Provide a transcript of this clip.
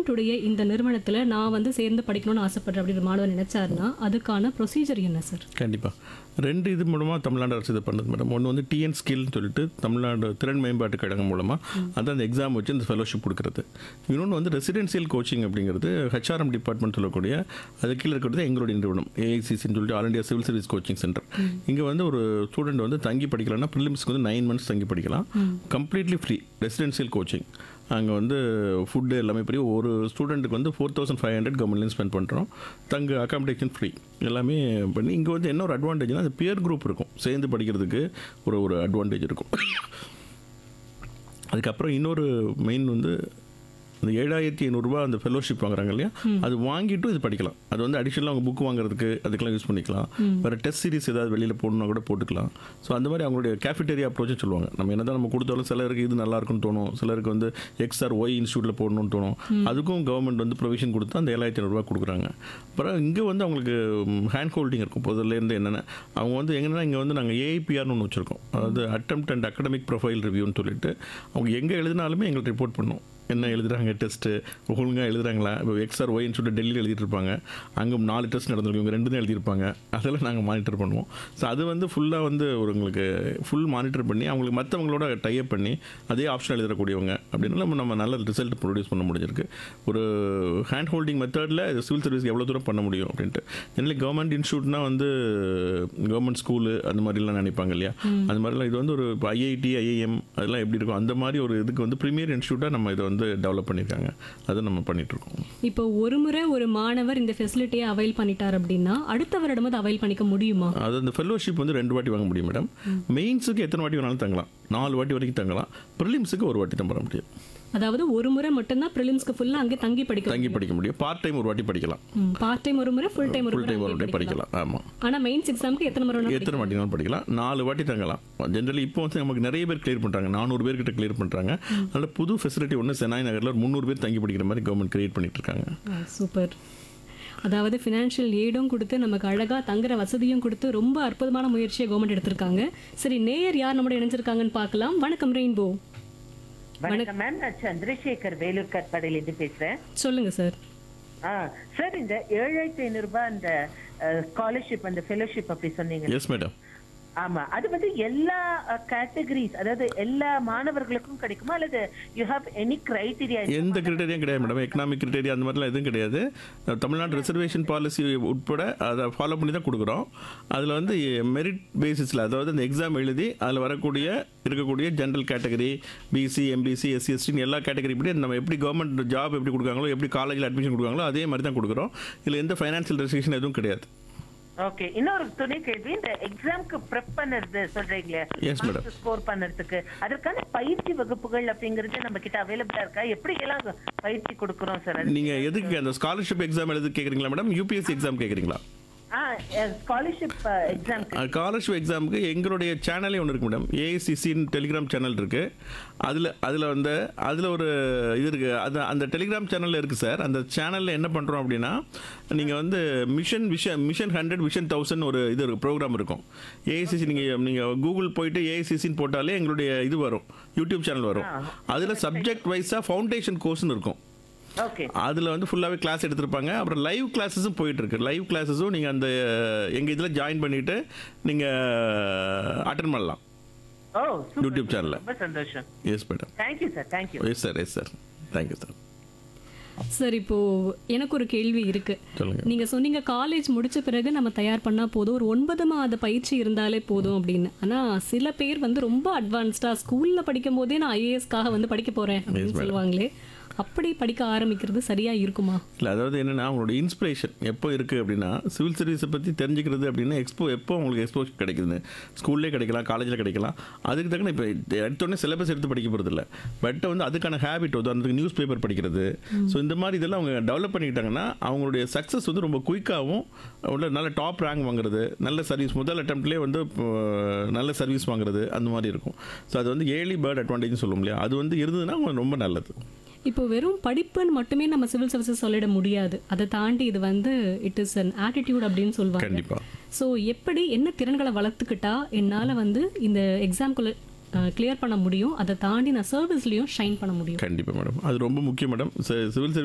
உடைய இந்த நிறுவனத்துல நான் வந்து சேர்ந்து படிக்கணும்னு ஆசைப்படுறேன் அப்படின்ற மாணவன் நினைச்சாருன்னா அதுக்கான ப்ரொசீஜர் என்ன சார் கண்டிப்பாக ரெண்டு இது மூலமாக தமிழ்நாடு அரசு இது பண்ணுது மேடம் ஒன்று வந்து டிஎன் ஸ்கில்னு சொல்லிட்டு தமிழ்நாடு திறன் மேம்பாட்டு கழகம் மூலமாக அதான் அந்த எக்ஸாம் வச்சு இந்த ஃபெலோஷிப் கொடுக்குறது இன்னொன்று வந்து ரெசிடென்சியல் கோச்சிங் அப்படிங்கிறது ஹெச்ஆர்எம் டிபார்ட்மெண்ட் சொல்லக்கூடிய அது கீழே இருக்கிறது எங்களுடைய நிறுவனம் ஏஐசிசின்னு சொல்லிட்டு all India civil service coaching centre இங்கே வந்து ஒரு ஸ்டூடெண்ட் வந்து தங்கி படிக்கலாம்னா ப்ரிலிம்ஸ்க்கு வந்து நைன் மந்த்ஸ் தங்கி படிக்கலாம் கம்ப்ளீட்லி ஃப்ரீ ரெசிடென்சியல் கோச்சிங் அங்கே வந்து ஃபுட்டு எல்லாமே ஃப்ரீ ஒரு ஸ்டூடெண்ட்டுக்கு வந்து ஃபோர் தௌசண்ட் ஃபைவ் ஹண்ட்ரட் கவர்மெண்ட்லேயும் ஸ்பெண்ட் பண்ணுறோம் தங்க அகாமடேஷன் ஃப்ரீ எல்லாமே பண்ணி இங்கே வந்து என்ன ஒரு அட்வான்டேஜ்னா அந்த பியர் குரூப் இருக்கும் சேர்ந்து படிக்கிறதுக்கு ஒரு ஒரு அட்வான்டேஜ் இருக்கும் அதுக்கப்புறம் இன்னொரு மெயின் வந்து அந்த ஏழாயிரத்தி ஐநூறுரூவா அந்த ஃபெலோஷிப் வாங்குறாங்க இல்லையா அது வாங்கிட்டும் இது படிக்கலாம் அது வந்து அடிஷனலாக அவங்க புக் வாங்குறதுக்கு அதுக்கெல்லாம் யூஸ் பண்ணிக்கலாம் வேறு டெஸ்ட் சீரிஸ் ஏதாவது வெளியில் போடணும்னா கூட போட்டுக்கலாம் ஸோ அந்த மாதிரி அவங்களுடைய கேஃபிட்டேரியா அப்ரோச்சை சொல்லுவாங்க நம்ம என்ன நம்ம கொடுத்தாலும் சிலருக்கு இது நல்லா இருக்குன்னு தோணும் சிலருக்கு வந்து எக்ஸ்ஆர் ஒய் இன்ஸ்டியூட்டில் போடணும்னு தோணும் அதுக்கும் கவர்மெண்ட் வந்து ப்ரொவிஷன் கொடுத்து அந்த ஏழாயிரத்தி ஐநூறுரூவா கொடுக்குறாங்க அப்புறம் இங்கே வந்து அவங்களுக்கு ஹேண்ட் ஹோல்டிங் இருக்கும் முதல்லேருந்து என்னென்ன அவங்க வந்து எங்கன்னா இங்கே வந்து நாங்கள் ஏஐபிஆர்னு ஒன்று வச்சுருக்கோம் அதாவது அட்டம்ப்ட் அண்ட் அகடமிக் ப்ரொஃபைல் ரிவ்யூன்னு சொல்லிட்டு அவங்க எங்கே எழுதினாலுமே எங்களுக்கு ரிப்போர்ட் பண்ணும் என்ன எழுதுறாங்க டெஸ்ட்டு ஒழுங்காக எழுதுறாங்களா இப்போ எக்ஸ்ஆர் ஒய்ன்னு சொல்லிட்டு டெல்லியில் எழுதிட்டு இருப்பாங்க அங்கே நாலு டெஸ்ட் நடந்திருக்கு இவங்க ரெண்டு தான் எழுதியிருப்பாங்க அதெல்லாம் நாங்கள் மானிட்டர் பண்ணுவோம் ஸோ அது வந்து ஃபுல்லாக வந்து ஒரு உங்களுக்கு ஃபுல் மானிட்டர் பண்ணி அவங்களுக்கு மற்றவங்களோட டைப் பண்ணி அதே ஆப்ஷன் எழுதக்கூடியவங்க அப்படின்னா நம்ம நம்ம நல்ல ரிசல்ட் ப்ரொடியூஸ் பண்ண முடிஞ்சிருக்கு ஒரு ஹேண்ட் ஹோல்டிங் மெத்தடில் சிவில் சர்வீஸ் எவ்வளோ தூரம் பண்ண முடியும் அப்படின்ட்டு ஜெனரலி கவர்மெண்ட் இன்ஸ்டியூட்னா வந்து கவர்மெண்ட் ஸ்கூலு அந்த மாதிரிலாம் நினைப்பாங்க இல்லையா அந்த மாதிரிலாம் இது வந்து ஒரு இப்போ ஐஐடி ஐஐஎம் அதெல்லாம் எப்படி இருக்கும் அந்த மாதிரி ஒரு இதுக்கு வந்து ப்ரீமியர் இன்ஸ்டியூட்டாக நம்ம இதை வந்து டெவலப் பண்ணியிருக்காங்க அதை நம்ம பண்ணிட்டு இருக்கோம் இப்போ ஒரு முறை ஒரு மாணவர் இந்த ஃபெசிலிட்டியை அவைல் பண்ணிட்டார் அப்படின்னா அடுத்த வருடம் அது அவைல் பண்ணிக்க முடியுமா அது அந்த ஃபெல்லோஷிப் வந்து ரெண்டு வாட்டி வாங்க முடியும் மேடம் மெயின்ஸுக்கு எத்தனை வாட்டி வேணாலும் தங்கலாம் நாலு வாட்டி வரைக்கும் தங்கலாம் ப்ரிலிம்ஸுக்கு ஒரு வாட்டி தான் பெற முடியும் அதாவது ஒரு முறை மட்டும்தான் ப்ரிலிம்ஸ்க்கு ஃபுல்லா அங்கே தங்கி படிக்க தங்கி படிக்க முடியும் பார்ட் டைம் ஒரு வாட்டி படிக்கலாம் பார்ட் டைம் ஒரு முறை ஃபுல் டைம் ஒரு ஃபுல் முறை டைம் ஒரு அங்கேயே வாட்டி படிக்கலாம் ஆமாம் ஆனா மெயின்ஸ் எக்ஸாமுக்கு எத்தனை முறை வேணா எத்தனை வாட்டினாலும் படிக்கலாம் நாலு வாட்டி தங்கலாம் ஜென்ரலி இப்போ வந்து நமக்கு நிறைய பேர் கிளியர் பண்ணுறாங்க நானூறு பேர்கிட்ட கிளியர் பண்ணுறாங்க அதனால் புது ஃபெசிலிட்டி ஒன்று சென்னாய் நகரில் ஒரு முந்நூறு பேர் தங்கி படிக்கிற மாதிரி கவர்மெண்ட் கிரியேட் பண்ணிட்டு இருக்காங்க சூப்பர் அதாவது ஃபினான்ஷியல் எய்டும் கொடுத்து நமக்கு அழகா தங்குற வசதியும் கொடுத்து ரொம்ப அற்புதமான முயற்சியை கவர்மெண்ட் எடுத்திருக்காங்க சரி நேயர் யார் நம்மளோட இணைஞ்சிருக்காங்கன்னு பார்க்கலாம் வணக்கம் ரெயின்போ வணக்கம் மேம் நான் சந்திரசேகர் வேலூர் கட்பாடியில இருந்து பேசுறேன் சொல்லுங்க சார் ஆ சார் இந்த ஏழாயிரத்தி ஐநூறு ரூபாய் அந்த ஸ்காலர்ஷிப் அந்த ஃபெலோஷிப் அப்படி சொன்னீங்க எஸ் மேடம் ஆமா அது வந்து எல்லா கேட்டகரிஸ் அதாவது எல்லா மாணவர்களுக்கும் கிடைக்குமா அல்லது யூ ஹாவ் எனி கிரைட்டீரியா எந்த கிரிட்டேரியும் கிடையாது மேடம் எக்கனாமிக் கிரிட்டேரியா அந்த மாதிரிலாம் எதுவும் கிடையாது தமிழ்நாடு ரிசர்வேஷன் பாலிசி உட்பட அதை ஃபாலோ பண்ணி தான் கொடுக்குறோம் அதில் வந்து மெரிட் பேசிஸில் அதாவது அந்த எக்ஸாம் எழுதி அதில் வரக்கூடிய இருக்கக்கூடிய general category BC MBC SC எஸ்டின்னு எல்லா கேட்டகரி படி நம்ம எப்படி கவர்மெண்ட் ஜாப் எப்படி கொடுக்காங்களோ எப்படி காலேஜில் அட்மிஷன் கொடுக்காங்களோ அதே மாதிரி தான் கொடுக்குறோம் இதில் எந்த ஃபைனான்சியல் ரெஸ்ட்ரிக்ஷன் எதுவும் கிடையாது ஓகே இன்னொரு துணை கேள்வி இந்த எக்ஸாம்க்கு ப்ரெப் பண்ணுறது சொல்றீங்களே Yes, madam. ஸ்கோர் பண்ணுறதுக்கு அதற்கான பயிற்சி வகுப்புகள் அப்படிங்கிறது நம்ம கிட்ட அவைலபிளா இருக்கா எப்படி எல்லாம் பயிற்சி கொடுக்குறோம் சார் நீங்கள் எதுக்கு அந்த ஸ்காலர்ஷிப் எக்ஸாம் எழுதி கேட்குறீங்களா மேடம் யூபிஎஸ்சி எக்ஸாம் கேட்குறீங்களா ஆ ஸ்காலர்ஷிப் எக்ஸாம்க்கு ஸ்காலர்ஷிப் எக்ஸாமுக்கு எங்களுடைய சேனலே ஒன்று இருக்கு மேடம் ஏஐசிசின்னு டெலிகிராம் சேனல் இருக்குது அதில் அதில் வந்து அதில் ஒரு இது இருக்குது அது அந்த டெலிகிராம் சேனலில் இருக்குது சார் அந்த சேனலில் என்ன பண்ணுறோம் அப்படின்னா நீங்கள் வந்து mission vision mission hundred vision thousand ஒரு இது இருக்கு ப்ரோக்ராம் இருக்கும் ஏஐசிசி நீங்கள் நீங்கள் கூகுள் போயிட்டு ஏஐசிசின்னு போட்டாலே எங்களுடைய இது வரும் யூடியூப் சேனல் வரும் அதில் சப்ஜெக்ட் வைஸாக ஃபவுண்டேஷன் கோர்ஸ்னு இருக்கும் ஓகே அதில் வந்து ஃபுல்லாகவே கிளாஸ் எடுத்திருப்பாங்க அப்புறம் லைவ் கிளாஸஸும் போயிட்டு இருக்கு லைவ் கிளாஸஸும் நீங்கள் அந்த எங்கள் இதில் ஜாயின் பண்ணிட்டு நீங்கள் அட்டன் பண்ணலாம் ஓ யூடியூப் சேனலில் ரொம்ப சந்தோஷம் yes madam thank you sir thank you yes sir yes sir thank you sir sir இப்போ எனக்கு ஒரு கேள்வி இருக்கு சொல்லுங்க நீங்க சொன்னீங்க காலேஜ் முடிச்ச பிறகு நம்ம தயார் பண்ணா போதும் ஒரு ஒன்பது மாத பயிற்சி இருந்தாலே போதும் அப்படின்னு ஆனா சில பேர் வந்து ரொம்ப அட்வான்ஸ்டா ஸ்கூல்ல படிக்கும் போதே நான் ஐஏஎஸ்க்காக வந்து படிக்க போறேன் அப்படின்னு சொல்லுவாங்களே அப்படி படிக்க ஆரம்பிக்கிறது சரியா இருக்குமா இல்லை அதாவது என்னென்னா அவங்களோட இன்ஸ்பிரேஷன் எப்போ இருக்குது அப்படின்னா சிவில் சர்வீஸை பற்றி தெரிஞ்சுக்கிறது அப்படின்னா எக்ஸ்போ எப்போ உங்களுக்கு எக்ஸ்போஸ் கிடைக்குது ஸ்கூல்லே கிடைக்கலாம் காலேஜில் கிடைக்கலாம் அதுக்கு தக்கன இப்போ எடுத்தோடனே சிலபஸ் எடுத்து படிக்க போகிறது இல்லை பட் வந்து அதுக்கான ஹேபிட் உதாரணத்துக்கு நியூஸ் பேப்பர் படிக்கிறது ஸோ இந்த மாதிரி இதெல்லாம் அவங்க டெவலப் பண்ணிக்கிட்டாங்கன்னா அவங்களுடைய சக்ஸஸ் வந்து ரொம்ப குயிக்காகவும் உள்ள நல்ல டாப் ரேங்க் வாங்குறது நல்ல சர்வீஸ் முதல் அட்டம்ப்ட்லேயே வந்து இப்போ, நல்ல சர்வீஸ் வாங்குறது அந்த மாதிரி இருக்கும் ஸோ அது வந்து ஏர்லி பேர்ட் அட்வான்டேஜ்னு சொல்லும் இல்லையா அது வந்து இருந்ததுன்னா அவங்க ரொம்ப நல்லது இப்போ வெறும் படிப்புன்னு மட்டுமே நம்ம சிவில் சர்வீசஸ் சொல்லிட முடியாது அதை தாண்டி இது வந்து இட் இஸ் அன் ஆட்டிடியூட் அப்படின்னு சொல்லுவாங்க கண்டிப்பாக ஸோ எப்படி என்ன திறன்களை வளர்த்துக்கிட்டா என்னால் வந்து இந்த எக்ஸாம்குள்ள கிளியர் பண்ண முடியும் அதை தாண்டி நான் சர்வீஸ்லையும் ஷைன் பண்ண முடியும் கண்டிப்பாக மேடம் அது ரொம்ப முக்கியம் மேடம் சிவில்